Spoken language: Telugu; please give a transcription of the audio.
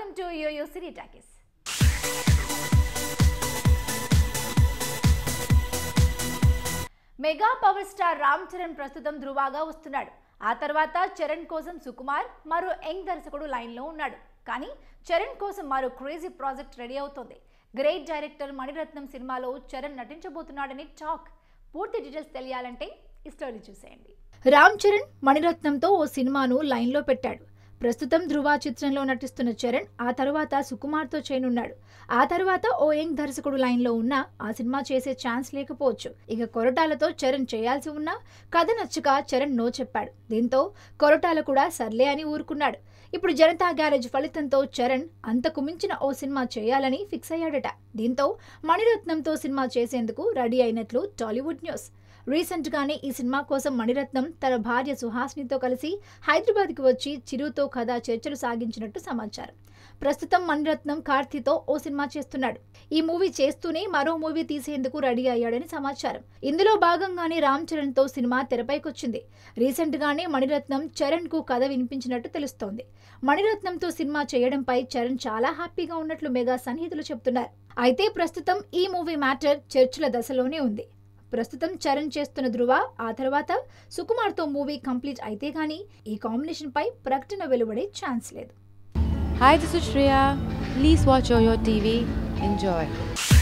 Welcome to yoyo cine talkies mega power star Ram Charan ప్రస్తుతం ధృవాగా వస్తున్నాడు ఆ తర్వాత చరణ్ కోసం సుకుమార్ మరో యంగ్ దర్శకుడు లైన్లో ఉన్నాడు కానీ చరణ్ కోసం మరో క్రేజీ ప్రాజెక్ట్ రెడీ అవుతోంది గ్రేట్ డైరెక్టర్ మణిరత్నం సినిమాలో చరణ్ నటించబోతున్నాడని టాక్ పూర్తి డీటెయిల్స్ తెలియాలంటే ఈ స్టోరీ చూసేయండి రామ్ చరణ్ మణిరత్నంతో ఓ సినిమాను లైన్లో పెట్టాడు ప్రస్తుతం ధృవ చిత్రంలో నటిస్తున్న చరణ్ ఆ తర్వాత సుకుమార్తో చేయనున్నాడు ఆ తర్వాత ఓ యంగ్ దర్శకుడు లైన్లో ఉన్నా ఆ సినిమా చేసే ఛాన్స్ లేకపోవచ్చు ఇక కొరటాలతో చరణ్ చేయాల్సి ఉన్నా కథ నచ్చక చరణ్ నో చెప్పాడు దీంతో కొరటాల కూడా సర్లే అని ఊరుకున్నాడు ఇప్పుడు జనతా గ్యారేజ్ ఫలితంతో చరణ్ అంతకు మించిన ఓ సినిమా చేయాలని ఫిక్స్ అయ్యాడట దీంతో మణిరత్నంతో సినిమా చేసేందుకు రెడీ అయినట్లు టాలీవుడ్ న్యూస్ రీసెంట్ గానే ఈ సినిమా కోసం మణిరత్నం తన భార్య సుహాస్నితో కలిసి హైదరాబాద్కి వచ్చి చిరుతో కథ చర్చలు సాగించినట్టు సమాచారం ప్రస్తుతం మణిరత్నం కార్తీతో ఓ సినిమా చేస్తున్నాడు ఈ మూవీ చేస్తూనే మరో మూవీ తీసేందుకు రెడీ అయ్యాడని సమాచారం ఇందులో భాగంగానే రామ్ చరణ్ తో సినిమా తెరపైకొచ్చింది రీసెంట్ గానే మణిరత్నం చరణ్ కు కథ వినిపించినట్టు తెలుస్తోంది మణిరత్నంతో సినిమా చేయడంపై చరణ్ చాలా హ్యాపీగా ఉన్నట్లు మెగా సన్నిహితులు చెబుతున్నారు అయితే ప్రస్తుతం ఈ మూవీ మ్యాటర్ చర్చల దశలోనే ఉంది ప్రస్తుతం చరణ్ చేస్తున్న ధృవ ఆ తర్వాత సుకుమార్తో మూవీ కంప్లీట్ అయితే గానీ ఈ కాంబినేషన్ పై ప్రకటన వెలువడే ఛాన్స్ లేదు Hi, this is Shreya. Please watch Yoyo TV. Enjoy.